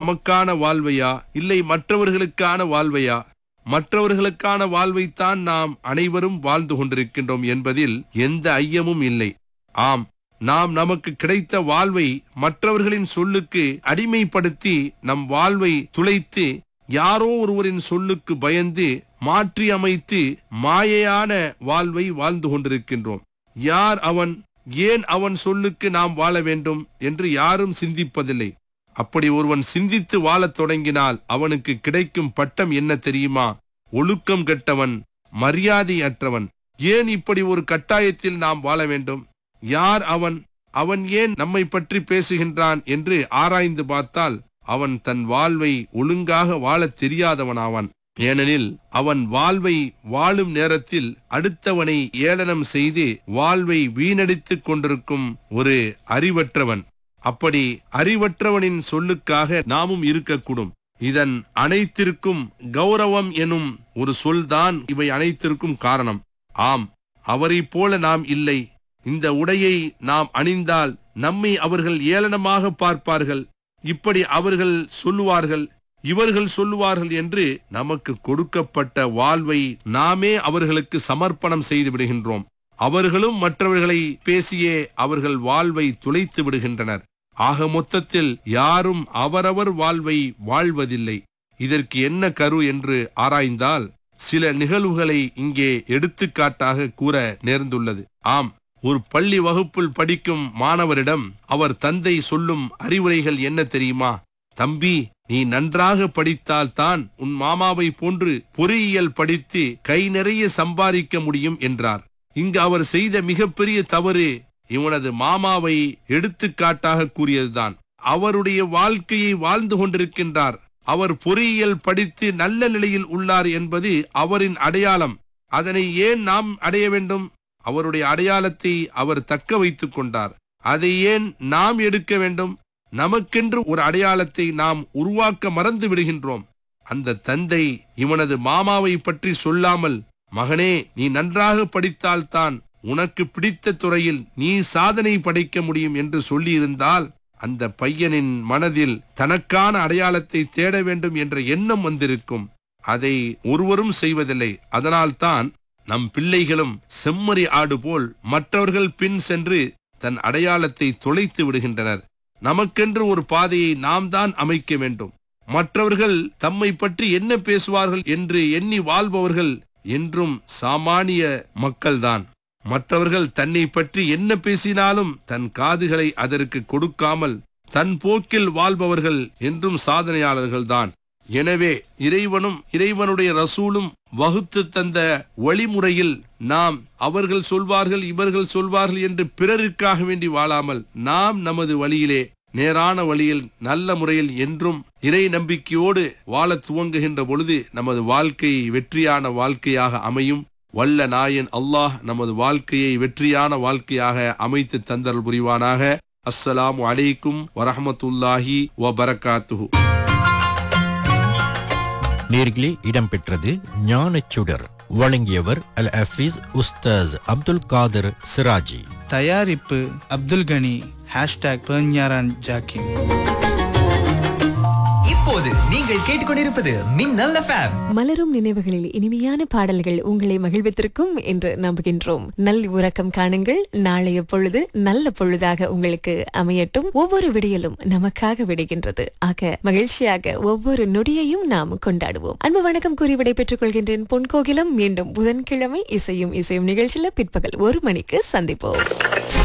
நமக்கான வாழ்வையா இல்லை மற்றவர்களுக்கான வாழ்வையா மற்றவர்களுக்கான வாழ்வைத்தான் நாம் அனைவரும் வாழ்ந்து கொண்டிருக்கின்றோம் என்பதில் எந்த ஐயமும் இல்லை ஆம் நாம் நமக்கு கிடைத்த வாழ்வை மற்றவர்களின் சொல்லுக்கு அடிமைப்படுத்தி நம் வாழ்வை துளைத்து யாரோ ஒருவரின் சொல்லுக்கு பயந்து மாற்றி அமைத்து மாயையான வாழ்வை வாழ்ந்து கொண்டிருக்கின்றோம் யார் அவன் ஏன் அவன் சொல்லுக்கு நாம் வாழ வேண்டும் என்று யாரும் சிந்திப்பதில்லை அப்படி ஒருவன் சிந்தித்து வாழத் தொடங்கினால் அவனுக்கு கிடைக்கும் பட்டம் என்ன தெரியுமா ஒழுக்கம் கெட்டவன் மரியாதை அற்றவன் ஏன் இப்படி ஒரு கட்டாயத்தில் நாம் வாழ வேண்டும் யார் அவன் அவன் ஏன் நம்மை பற்றி பேசுகின்றான் என்று ஆராய்ந்து பார்த்தால் அவன் தன் வாழ்வை ஒழுங்காக வாழத் தெரியாதவனாவான் ஏனெனில் அவன் வாழ்வை வாழும் நேரத்தில் அடுத்தவனை ஏளனம் செய்து வாழ்வை வீணடித்துக் கொண்டிருக்கும் ஒரு அறிவற்றவன் அப்படி அறிவற்றவனின் சொல்லுக்காக நாமும் இருக்கக்கூடும் இதன் அனைத்திற்கும் கௌரவம் எனும் ஒரு சொல்தான் இவை அனைத்திற்கும் காரணம் ஆம் அவரைப் போல நாம் இல்லை இந்த உடையை நாம் அணிந்தால் நம்மை அவர்கள் ஏளனமாக பார்ப்பார்கள் இப்படி அவர்கள் சொல்லுவார்கள் இவர்கள் சொல்லுவார்கள் என்று நமக்கு கொடுக்கப்பட்ட வாழ்வை நாமே அவர்களுக்கு சமர்ப்பணம் செய்து விடுகின்றோம் அவர்களும் மற்றவர்களை பேசியே அவர்கள் வாழ்வை துளைத்து விடுகின்றனர் ஆக மொத்தத்தில் யாரும் அவரவர் வாழ்வை வாழ்வதில்லை இதற்கு என்ன கரு என்று ஆராய்ந்தால் சில நிகழ்வுகளை இங்கே எடுத்துக்காட்டாக கூற நேர்ந்துள்ளது ஆம் ஒரு பள்ளி வகுப்பில் படிக்கும் மாணவரிடம் அவர் தந்தை சொல்லும் அறிவுரைகள் என்ன தெரியுமா தம்பி நீ நன்றாக படித்தால் தான் உன் மாமாவை போன்று பொறியியல் படித்து கை நிறைய சம்பாதிக்க முடியும் என்றார் இங்கு அவர் செய்த மிகப்பெரிய தவறு இவனது மாமாவை எடுத்துக்காட்டாக கூறியதுதான் அவருடைய வாழ்க்கையை வாழ்ந்து கொண்டிருக்கின்றார் அவர் பொறியியல் படித்து நல்ல நிலையில் உள்ளார் என்பது அவரின் அடையாளம் அதனை ஏன் நாம் அடைய வேண்டும் அவருடைய அடையாளத்தை அவர் தக்க வைத்துக் கொண்டார் அதை ஏன் நாம் எடுக்க வேண்டும் நமக்கென்று ஒரு அடையாளத்தை நாம் உருவாக்க மறந்து விடுகின்றோம் அந்த தந்தை இவனது மாமாவை பற்றி சொல்லாமல் மகனே நீ நன்றாக படித்தால்தான் உனக்கு பிடித்த துறையில் நீ சாதனை படைக்க முடியும் என்று சொல்லியிருந்தால் அந்த பையனின் மனதில் தனக்கான அடையாளத்தை தேட வேண்டும் என்ற எண்ணம் வந்திருக்கும் அதை ஒருவரும் செய்வதில்லை அதனால்தான் நம் பிள்ளைகளும் செம்மறி ஆடு போல் மற்றவர்கள் பின் சென்று தன் அடையாளத்தை தொலைத்து விடுகின்றனர் நமக்கென்று ஒரு பாதையை நாம் தான் அமைக்க வேண்டும் மற்றவர்கள் தம்மை பற்றி என்ன பேசுவார்கள் என்று எண்ணி வாழ்பவர்கள் என்றும் சாமானிய மக்கள்தான் மற்றவர்கள் தன்னை பற்றி என்ன பேசினாலும் தன் காதுகளை அதற்கு கொடுக்காமல் தன் போக்கில் வாழ்பவர்கள் என்றும் சாதனையாளர்கள்தான் எனவே இறைவனும் இறைவனுடைய ரசூலும் வகுத்து தந்த வழிமுறையில் நாம் அவர்கள் சொல்வார்கள் இவர்கள் சொல்வார்கள் என்று பிறருக்காக வேண்டி வாழாமல் நாம் நமது வழியிலே நேரான வழியில் நல்ல முறையில் என்றும் இறை நம்பிக்கையோடு வாழ துவங்குகின்ற பொழுது நமது வாழ்க்கை வெற்றியான வாழ்க்கையாக அமையும் வல்ல நாயன் அல்லாஹ் நமது வாழ்க்கையை வெற்றியான வாழ்க்கையாக அமைத்து தந்தல் புரிவானாக அஸ்ஸலாமு அலைக்கும் வரஹமத்துல்லாஹி வபரகாத்துஹு நேர்களே இடம்பெற்றது ஞானச் சுடர் வழங்கியவர் அல் ஹஃபீஸ் உஸ்தாஸ் அப்துல் காதர் சிராஜி தயாரிப்பு அப்துல் கனி ஹேஷ்டாக் பெர்ஞாரான் ஜாக்கிம் இப்போது நீங்கள் கேட்டுக்கொண்டிருப்பது மின்னல் எஃப்எம் மலரும் நினைவுகளில் இனிமையான பாடல்கள் உங்களை மகிழ்வித்திருக்கும் என்று நம்புகின்றோம் நல் உறக்கம் காணுங்கள் நாளைய பொழுது நல்ல பொழுதாக உங்களுக்கு அமையட்டும் ஒவ்வொரு விடியலும் நமக்காக விடுகின்றது ஆக மகிழ்ச்சியாக ஒவ்வொரு நொடியையும் நாம் கொண்டாடுவோம் அன்பு வணக்கம் கூறி விடைபெற்றுக் கொள்கின்றேன் பொன்கோகிலம் மீண்டும் புதன்கிழமை இசையும் இசையும் நிகழ்ச்சியில பிற்பகல் ஒரு மணிக்கு சந்திப்போம்